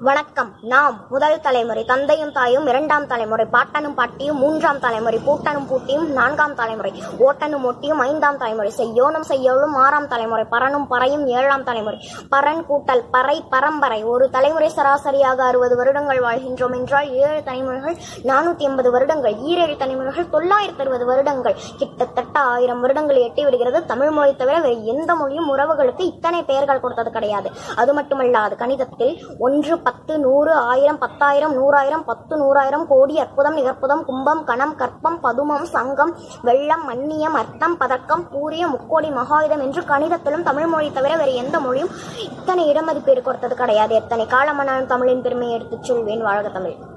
வணக்கம் நாம் முதல் தலைமுறை தந்தையும் தாயும் இரண்டாம் தலைமுறை பாட்டனும் பாட்டியும் மூன்றாம் தலைமுறை பூட்டனும் பூட்டியும் நான்காம் தலைமுறை ஓட்டனும் ஒட்டியும் ஐந்தாம் தலைமுறை செய்யோனும் செய்யோளும் ஆறாம் தலைமுறை பரனும் பறையும் ஏழாம் தலைமுறை பரன் கூட்டல் பறை பரம்பரை ஒரு தலைமுறை சராசரியாக அறுபது வருடங்கள் வாழ்கின்றோம் என்றால் ஏழு தலைமுறைகள் நானூத்தி எண்பது வருடங்கள் ஈரேழு தலைமுறைகள் தொள்ளாயிரத்தி அறுபது வருடங்கள் கிட்டத்தட்ட ஆயிரம் வருடங்கள் எட்டி வருகிறது தமிழ் மொழி தவிர வேறு எந்த மொழியும் உறவுகளுக்கு இத்தனை பெயர்கள் கொடுத்தது கிடையாது அது மட்டுமல்லாது கணிதத்தில் ஒன்று பத்து நூறு ஆயிரம் பத்தாயிரம் நூறாயிரம் பத்து நூறாயிரம் கோடி அற்புதம் நிகற்புதம் கும்பம் கணம் கற்பம் பதுமம் சங்கம் வெள்ளம் மன்னியம் அர்த்தம் பதக்கம் பூரியம் முக்கோடி மகாயுதம் என்று கணிதத்திலும் தமிழ் மொழி தவிர வேறு எந்த மொழியும் இத்தனை இடமதிப்பீடு கொடுத்தது கிடையாது எத்தனை காலமானாலும் தமிழின் பெருமையை எடுத்துச் சொல்வேன் வாழ்க தமிழ்